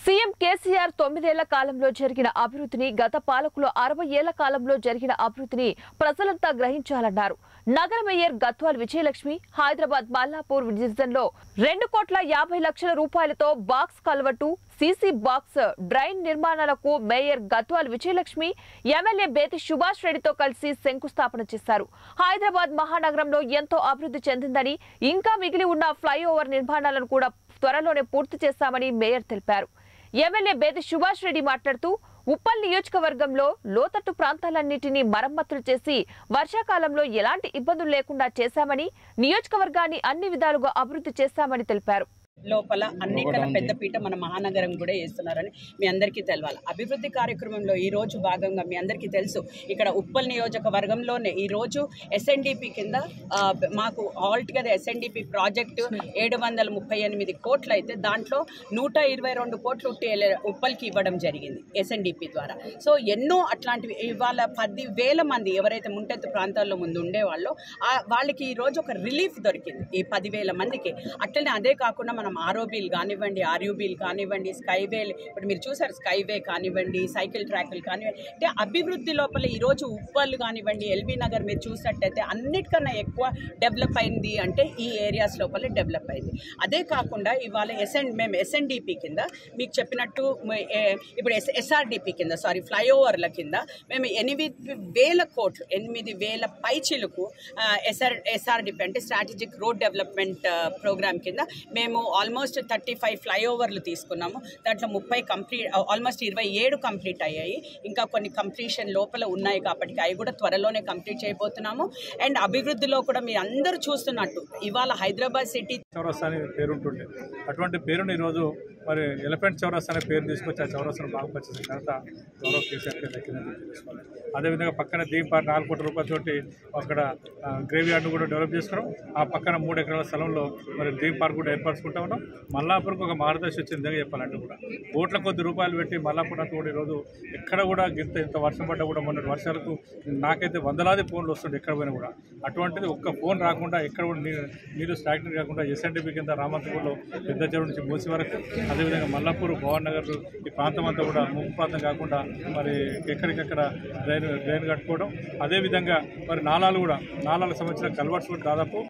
CM KCR తొమ్మిదేళ్ల కాలంలో జరిగిన అభివృద్ధిని గత పాలకులు అరవై ఏళ్ల కాలంలో జరిగిన అభివృద్ధిని ప్రజలంతా గ్రహించాలన్నారు నగర మేయర్ గత్వాల్ విజయలక్ష్మి హైదరాబాద్ మల్లాపూర్ డివిజన్లో రెండు కోట్ల యాభై లక్షల రూపాయలతో box culvert CC box drain నిర్మాణాలకు మేయర్ గత్వాల్ విజయలక్ష్మి ఎమ్మెల్యే బేతి సుభాష్ రెడ్డితో కలిసి శంకుస్థాపన చేశారు హైదరాబాద్ మహానగరంలో ఎంతో అభివృద్ధి చెందిందని ఇంకా మిగిలి ఉన్న ఫ్లైఓవర్ నిర్మాణాలను కూడా త్వరలోనే పూర్తి చేస్తామని మేయర్ తెలిపారు ఎమ్మెల్యే బేది సుభాష్ రెడ్డి మాట్లాడుతూ ఉప్పల్ నియోజకవర్గంలో లోతట్టు ప్రాంతాలన్నింటినీ మరమ్మతులు చేసి వర్షాకాలంలో ఎలాంటి ఇబ్బందులు లేకుండా చేశామని నియోజకవర్గాన్ని అన్ని విధాలుగా అభివృద్ధి చేశామని తెలిపారు లోపల అన్నిటికన్నా పెద్దపీట మన మహానగరం కూడా వేస్తున్నారని మీ అందరికీ తెలవాలి అభివృద్ధి కార్యక్రమంలో ఈ రోజు భాగంగా మీ అందరికీ తెలుసు ఇక్కడ ఉప్పల్ నియోజకవర్గంలోనే ఈ రోజు ఎస్ఎన్డిపి కింద ఆ, మాకు ఆల్టుగెదర్ ఎస్ఎన్డిపి ప్రాజెక్టు ఏడు వందల ముప్పై ఎనిమిది కోట్లు అయితే దాంట్లో నూట ఇరవై రెండు కోట్లు టే- ఉప్పల్కి ఇవ్వడం జరిగింది ఎస్ఎన్డిపి ద్వారా సో ఎన్నో అట్లాంటివి ఇవాళ పది వేల మంది ఎవరైతే ముంటెత్తు ప్రాంతాల్లో ముందు ఉండేవాళ్ళో ఆ వాళ్ళకి ఈ రోజు ఒక రిలీఫ్ దొరికింది ఈ పదివేల మందికి అట్లనే అదే కాకుండా మనం ఆర్ఓబీలు కానివ్వండి ఆర్యూబీలు కానివ్వండి స్కైవేలు ఇప్పుడు మీరు చూసారు స్కైవే కానివ్వండి సైకిల్ ట్రాకులు కానివ్వండి అంటే అభివృద్ధి లోపల ఈరోజు ఉప్పల్ కానివ్వండి ఎల్బీ నగర్ మీరు చూసినట్టయితే అన్నిటికన్నా ఎక్కువ డెవలప్ అయింది అంటే ఈ ఏరియాస్ లోపల డెవలప్ అయింది అదే కాకుండా ఇవాళ ఎస్ఎన్ మేము ఎస్ఎన్డిపి కింద మీకు చెప్పినట్టు మ- ఏ- ఇప్పుడు ఎస్ ఎస్ఆర్డిపి కింద సారీ ఫ్లైఓవర్ల కింద మేము ఎనిమిది వేల కోట్లు ఎనిమిది వేల పైచిలకు ఎస్ఆర్ ఎస్ఆర్డిపి అంటే స్ట్రాటజిక్ రోడ్ డెవలప్మెంట్ ప్రోగ్రామ్ కింద మేము ఆల్మోస్ట్ థర్టీ ఫైవ్ ఫ్లైఓవర్లు తీసుకున్నాము దాంట్లో ముప్పై కంప్లీట్ ఆల్మోస్ట్ ఇరవై ఏడు కంప్లీట్ అయ్యాయి ఇంకా కొన్ని కంప్లీషన్ లోపల ఉన్నాయి కాబట్టి అవి కూడా త్వరలోనే కంప్లీట్ చేయబోతున్నాము అండ్ అభివృద్ధిలో కూడా మీరు అందరూ చూస్తున్నట్టు ఇవాళ హైదరాబాద్ సిటీ చౌరస్తా అని పేరుంటుండే అటువంటి పేరుని ఈరోజు మరి ఎలిఫెంట్ చౌరస్తా అనే పేరు తీసుకొచ్చి ఆ చౌరస్తాను బాగుపరిచేసిన ఘనత గౌరవ కేసీఆర్కి దక్కిందని తెలుసుకోవాలి అదేవిధంగా పక్కన దీని పార్క్ నాలుగు కోట్ల రూపాయలతోటి అక్కడ గ్రేవ్ యార్డ్ను కూడా డెవలప్ చేసుకున్నాం ఆ పక్కన మూడు ఎకరాల స్థలంలో మరి థీమ్ పార్క్ కూడా ఏర్పరచుకుంటా ఉన్నాం మల్లాపూర్కి ఒక మార్గదర్శి వచ్చిందని చెప్పాలంటే కూడా కోట్ల కొద్ది రూపాయలు పెట్టి మల్లాపూర్ అంతా కూడా ఈరోజు ఎక్కడ కూడా ఇంత ఇంత వర్షం పడ్డా కూడా మొన్న వర్షాలకు నాకైతే వందలాది ఫోన్లు వస్తుండే ఎక్కడ పోయినా కూడా అటువంటిది ఒక్క ఫోన్ రాకుండా ఎక్కడ కూడా నీరు నీరు స్టాగ్నెట్ కాకుండా ఎస్ఎన్డిపి కింద రామంతపూర్లో పెద్ద చెరువు నుంచి మూసి వరకు అదేవిధంగా మల్లాపూర్ భవన్ నగర్ ఈ ప్రాంతం అంతా కూడా ముంపు ప్రాంతం కాకుండా మరి ఎక్కడికక్కడ డ్రైన్ డ్రైన్ కట్టుకోవడం అదేవిధంగా మరి నాలాలు కూడా నాలాలకు సంబంధించిన కల్వర్ట్స్ కూడా దాదాపు